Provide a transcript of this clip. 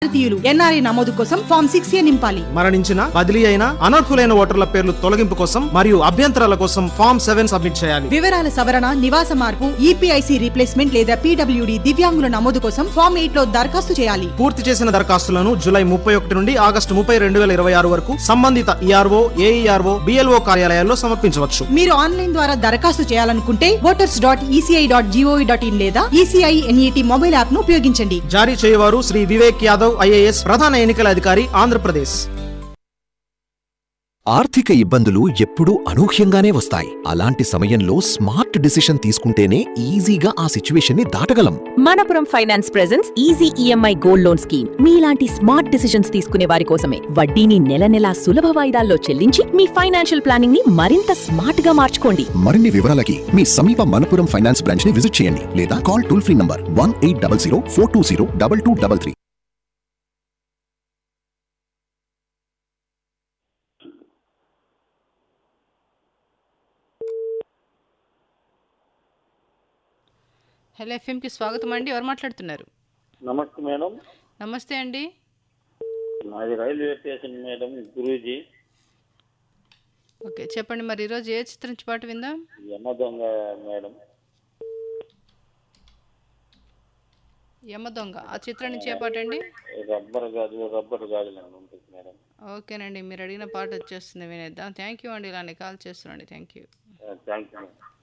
భారతీయులు ఎన్ఆర్ఐ నమోదు కోసం ఫామ్ సిక్స్ ఏ నింపాలి మరణించిన బదిలీ అయిన అనర్హులైన ఓటర్ల పేర్లు తొలగింపు కోసం మరియు అభ్యంతరాల కోసం ఫామ్ సెవెన్ సబ్మిట్ చేయాలి వివరాల సవరణ నివాస మార్పు ఈపీఐసి రీప్లేస్మెంట్ లేదా పీడబ్ల్యూడి దివ్యాంగుల నమోదు కోసం ఫామ్ ఎయిట్ లో దరఖాస్తు చేయాలి పూర్తి చేసిన దరఖాస్తులను జూలై ముప్పై ఒకటి నుండి ఆగస్టు ముప్పై రెండు వేల ఇరవై ఆరు వరకు సంబంధిత ఈఆర్ఓ ఏఈఆర్ఓ బిఎల్ఓ కార్యాలయాల్లో సమర్పించవచ్చు మీరు ఆన్లైన్ ద్వారా దరఖాస్తు చేయాలనుకుంటే voters dot ECI dot gov dot in లేదా ఈసీఐ ఎన్ఈటి మొబైల్ యాప్ ను ఉపయోగించండి జారీ చేయవారు శ్రీ వివేక్ యాదవ్ ఐఏఎస్ ప్రధాన ఎన్నికల అధికారి ఆంధ్రప్రదేశ్ ఆర్థిక ఇబ్బందులు ఎప్పుడూ అనూహ్యంగానే వస్తాయి అలాంటి సమయంలో స్మార్ట్ డిసిషన్ తీసుకుంటేనే ఈజీగా ఆ సిచ్యువేషన్ ని దాటగలం Manappuram finance presents easy EMI gold loan scheme మీలాంటి స్మార్ట్ డిసిషన్స్ తీసుకునే వారి కోసమే వడ్డీని నెల నెలా సులభ వాయిదాల్లో చెల్లించి మీ ఫైనాన్షియల్ ప్లానింగ్ ని మరింత స్మార్ట్ గా మార్చుకోండి మరిన్ని వివరాలకి మీ సమీప మనపురం ఫైనాన్స్ బ్రాంచ్ ని విజిట్ చేయండి లేదా call toll free number one eight double zero four two zero double two double three hello ఎఫ్ఎంకి స్వాగతం అండి ఎవరు మాట్లాడుతున్నారు నమస్తే మేడం నమస్తే అండి మాది రైల్వే స్టేషన్ మేడం గురూజీ ఓకే చెప్పండి మరి ఈరోజు ఏ చిత్రం నుంచి పాట విందాం యమ దొంగ మేడం యమ దొంగ ఆ చిత్రం నుంచి ఏ పాట అండి రబ్బర్ గాజు రబ్బర్ గాజు అని ఉంటుంది మేడం ఓకేనండి మీరు అడిగిన పాట వచ్చేస్తుంది వినేద్దాం థ్యాంక్ యూ అండి ఇలానే కాల్ చేస్తున్నాండి thank you thank you madam